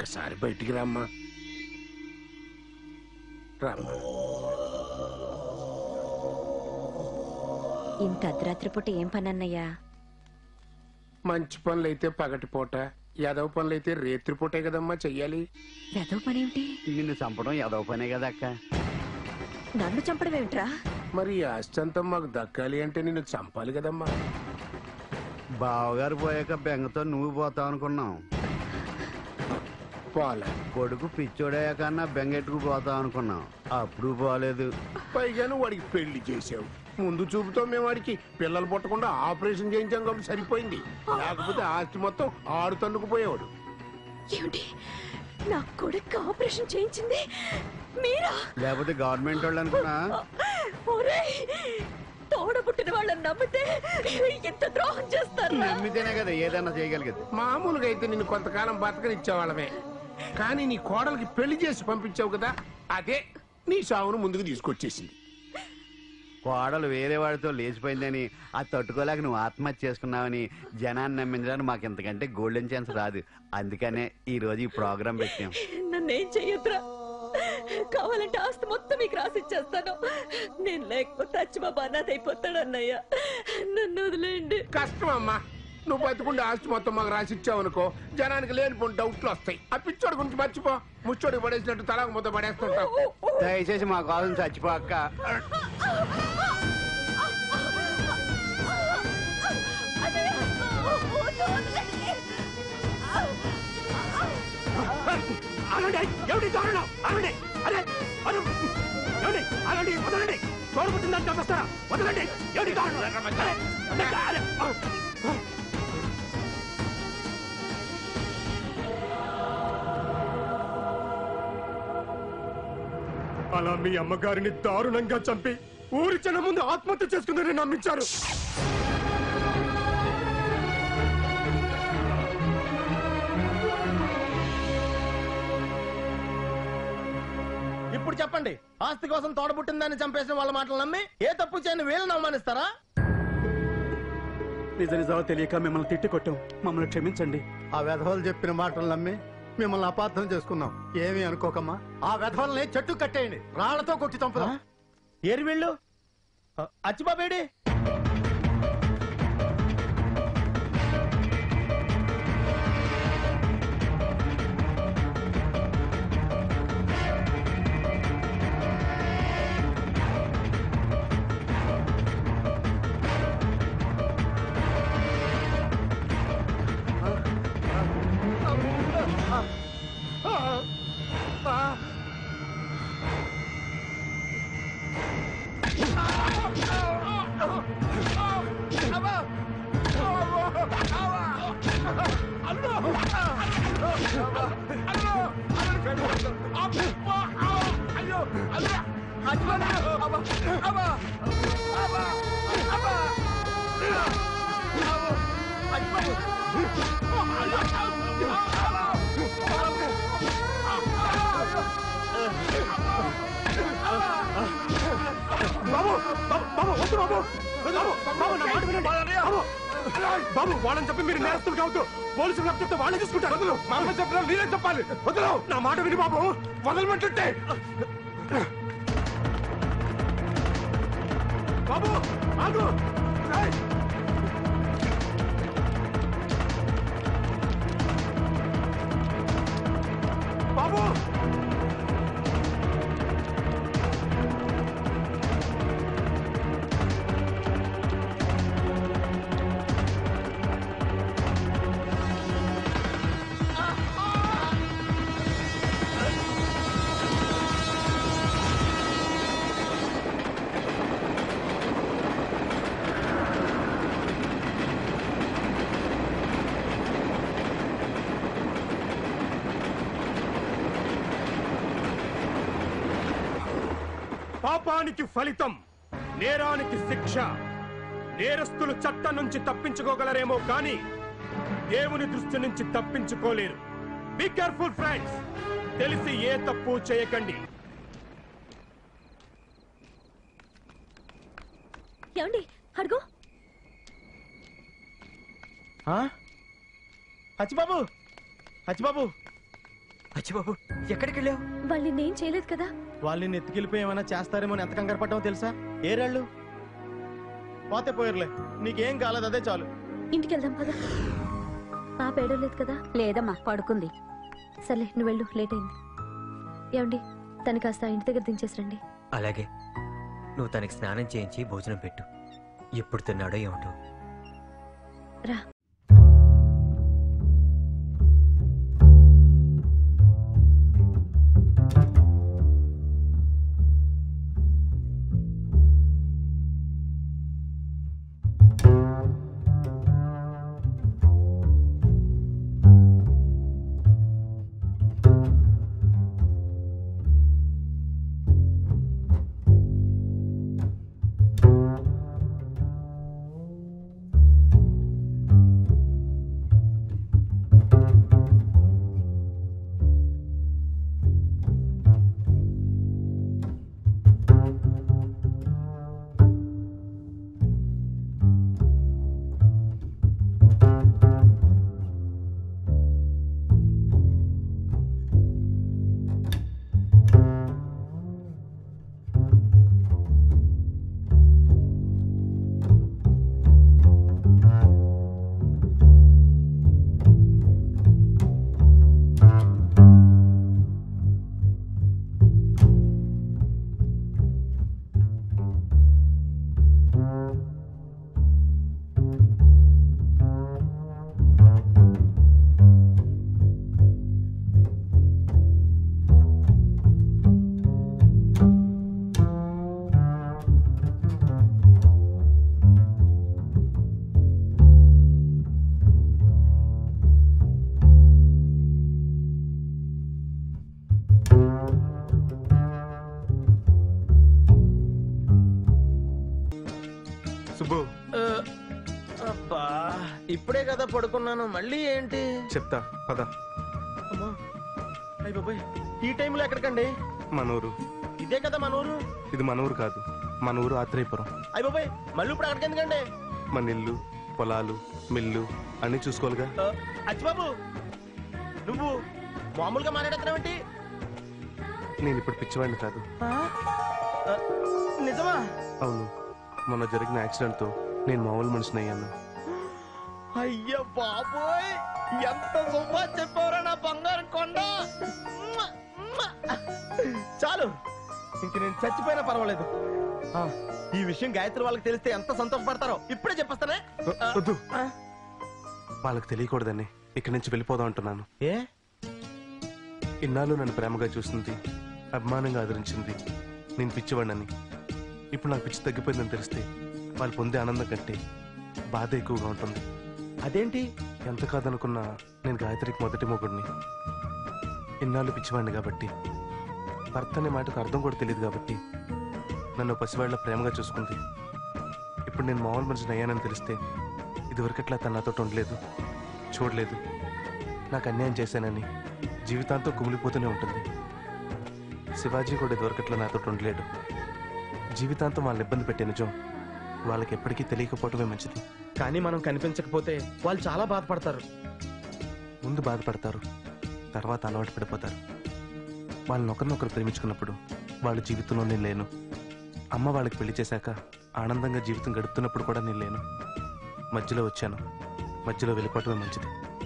ఒక్కసారి బయటికి రమ్మా రమ్మా ఇంత అర్ధరాత్రి పూట ఏం పని అన్నయ్యా మంచి పనులైతే పగటిపూట యాదవ పనులైతే రేత్రిపూటే కదమ్మా చెయ్యాలి వెదవ పనేమిటి నిన్ను చంపడం ఏదో పనే కదా అక్క నన్ను చంపడం ఏమిట్రా మరి ఈ ఆస్తి అంతా మాకు దక్కాలి అంటే నిన్ను చంపాలి కదమ్మా బావగారు పోయాక బెంగతో నువ్వు పోతావు అనుకున్నాం పోలే కొడుకు పిచ్చోడయ్యా కన్నా బెంగెట్టుకు పోతావు అనుకున్నాం అప్పుడు పోలేదు పైగాను వాడికి పెళ్లి చేసావు ముందు చూపుతో మేము వాడికి పిల్లలు పుట్టకుండా ఆపరేషన్ చేయించాం కాబట్టి సరిపోయింది లేకపోతే ఆస్తి మొత్తం ఆరు తన్నుకుపోయేవాడు ఏమిటి నా కొడుకు ఆపరేషన్ చేయించింది మీరా లేకపోతే గవర్నమెంట్ వాళ్ళు అనుకున్నా ఒరేయ్ తోడబుట్టిన వాళ్ళని నమ్మితే ఎంత ద్రోహం చేస్తారు నమ్మితేనే కదా ఏదైనా చేయగలిగేది మామూలుగా అయితే నిన్ను కొంతకాలం బతకనిచ్చేవాళ్ళమే కానీ నీ కోడలికి పెళ్లి చేసి పంపించావు కదా అదే నీ సావును ముందుకు తీసుకొచ్చేసింది కోడలు వేరే వాడితో లేచిపోయిందని అది తట్టుకోలేక నువ్వు ఆత్మహత్య చేసుకున్నావని జనాన్ని నమ్మించడానికి మాకు ఇంతకంటే గోల్డెన్ ఛాన్స్ రాదు అందుకనే ఈ రోజు ఈ ప్రోగ్రాం పెట్టాం నన్నేం చెయ్యొద్దురా కావాలంటే ఆస్తి మొత్తం మీకు రాసిచ్చేస్తాను నేను లేకపోతే అచ్చిబాబు అనాథ అయిపోతాడు అన్నయ్య నన్ను వదిలేయండి కష్టం అమ్మా నువ్వు బతుకుండే ఆస్తి మొత్తం మాకు రాసిచ్చావు అనుకో జనానికి లేనిపోయిన డౌట్లు వస్తాయి ఆ పిచ్చోడి గురించి మర్చిపో ముచ్చోడికి పడేసినట్టు తలకు ముద్ద పడేస్తుంటావు దయచేసి మా కోసం చచ్చిపోక్క అన్నయ్య, వదిలేయండి. ఆగండి ఏమిటి దారుణం ఆగండి అరే అరే ఏమిటి ఆగండి వదలండి తోడుకుంటుందని చంపేస్తారా వదలండి ఏమిటి దారుణం అరే, అరే, అరే, ఆ, ఆ. అలా మీ అమ్మగారిని దారుణంగా చంపి ఊరి జనం ముందు ఆత్మహత్య చేసుకుందని నమ్మించారు ఇప్పుడు చెప్పండి ఆస్తి కోసం తోడబుట్టిందని చంపేసిన వాళ్ళ మాటలు నమ్మి ఏ తప్పు చేయని వీళ్ళని అవమానిస్తారా నిజ నిజాలు తెలియక మిమ్మల్ని తిట్టి కొట్టాం మమ్మల్ని క్షమించండి ఆ వెధవలు చెప్పిన మాటలు నమ్మి మిమ్మల్ని అపార్థం చేసుకున్నాం ఏమీ అనుకోకమ్మా ఆ వెధవల్ని చెట్టు కట్టేయండి రాళ్లతో కొట్టి చంపుదాం ఏరి వీళ్ళు అ- అచ్చిబాబేడి బాబు బాబు బాబు వద్దు బాబు బాబు బాబు నా మాట వినండి బాబు బాబు వాళ్ళని చెప్పి మీరు నేరస్తులు కావద్దు పోలీసులు నాకు చెప్తే వాళ్ళే చూసుకుంటారు వదులు మా అమ్మ చెప్పిన మీరే చెప్పాలి వదులు నా మాట విని బాబు వదలమంటుంటే బాబు ఆగు ఏయ్! బాబు పాపానికి ఫలితం నేరానికి శిక్ష నేరస్తులు చట్టం నుంచి తప్పించుకోగలరేమో కానీ దేవుని దృష్టి నుంచి తప్పించుకోలేరు బి కేర్ఫుల్ ఫ్రెండ్స్ తెలిసి ఏ తప్పు చేయకండి ఏమండి అడుగు అచ్చిబాబు అచ్చిబాబు అచ్చి బాబు ఎక్కడికి వెళ్ళావు వాళ్ళు నిన్నేం చేయలేదు కదా వాళ్ళని ఎత్తుకెళ్ళిపోయి ఏమైనా చేస్తారేమో అని ఎంత కంగారు పడ్డామో తెలుసా ఏ రాళ్ళు పోతే పోయర్లే నీకేం కాలేదు అదే చాలు ఇంటికి వెళ్దాం పద పాప ఏడవలేదు కదా లేదమ్మా పడుకుంది సర్లే నువ్వు వెళ్ళు లేట్ అయింది ఏమండి తను కాస్త ఇంటి దగ్గర దించేసిరండి అలాగే నువ్వు తనకి స్నానం చేయించి భోజనం పెట్టు ఎప్పుడు తిన్నాడో ఏమిటో రా సుబ్బు అబ్బా ఇప్పుడే కదా పడుకున్నాను మళ్ళీ ఏంటి చెప్తా పద అమ్మా అయ్య బాబాయ్ ఈ టైంలో ఎక్కడికండి మన ఊరు ఇదే కదా మన ఊరు ఇది మన ఊరు కాదు మన ఊరు ఆత్రేయపురం అయ్య బాబాయ్ మళ్ళీ ఇప్పుడు అక్కడికి ఎందుకండి మన ఇల్లు పొలాలు మిల్లు అన్ని చూసుకోవాలిగా ఆ, అచ్చిబాబు నువ్వు మామూలుగా మాట్లాడుతున్నావేంటి నేను ఇప్పుడు పిచ్చివాడిని కాదు ఆ? ఆ, నిజమా అవును మొన్న జరిగిన యాక్సిడెంట్ తో నేను మామూలు మనిషిని అయ్యాను అయ్య బాబోయ్ ఎంత సొమ్మా చెప్పావురా నా బంగారు కొండ మ్మ! మ్మ! చాలు ఇంక నేను చచ్చిపోయినా పర్వాలేదు ఆ, ఈ విషయం గాయత్రి వాళ్ళకి తెలిస్తే ఎంత సంతోషపడతారో ఇప్పుడే చెప్పేస్తానే వ- వద్దు ఆ. వాళ్ళకి తెలియకూడదని ఇక్కడి నుంచి వెళ్ళిపోదాం అంటున్నాను ఏ ఇన్నాళ్ళు నన్ను ప్రేమగా చూసింది అభిమానంగా ఆదరించింది నేను పిచ్చివాడినని ఇప్పుడు నాకు పిచ్చి తగ్గిపోయిందని తెలిస్తే వాళ్ళు పొందే ఆనందం కంటే బాధ ఎక్కువగా ఉంటుంది అదేంటి ఎంత కాదనుకున్నా నేను గాయత్రికి మొదటి మొగుడిని ఇన్నాళ్ళు పిచ్చివాడిని కాబట్టి భర్త అనే మాటకు అర్థం కూడా తెలియదు కాబట్టి నన్ను పసివాళ్ళ ప్రేమగా చూసుకుంది ఇప్పుడు నేను మామూలు మనిషిని అయ్యానని తెలిస్తే ఇదివరకట్లా తన నాతో ఉండలేదు చూడలేదు నాకు అన్యాయం చేశానని జీవితాంతం కుమిలిపోతూనే ఉంటుంది శివాజీ కూడా ఇదివరకట్లా నాతో ఉండలేడు జీవితాంతం వాళ్ళని ఇబ్బంది పెట్టే నిజం వాళ్ళకి ఎప్పటికీ తెలియకపోవటమే మంచిది కానీ మనం కనిపించకపోతే వాళ్ళు చాలా బాధపడతారు ముందు బాధపడతారు తర్వాత అలవాటు పడిపోతారు వాళ్ళని ఒకరినొకరు ప్రేమించుకున్నప్పుడు వాళ్ళ జీవితంలో నేను లేను అమ్మ వాళ్ళకి పెళ్లి చేశాక ఆనందంగా జీవితం గడుపుతున్నప్పుడు కూడా నేను లేను మధ్యలో వచ్చాను మధ్యలో వెళ్ళిపోవటమే మంచిది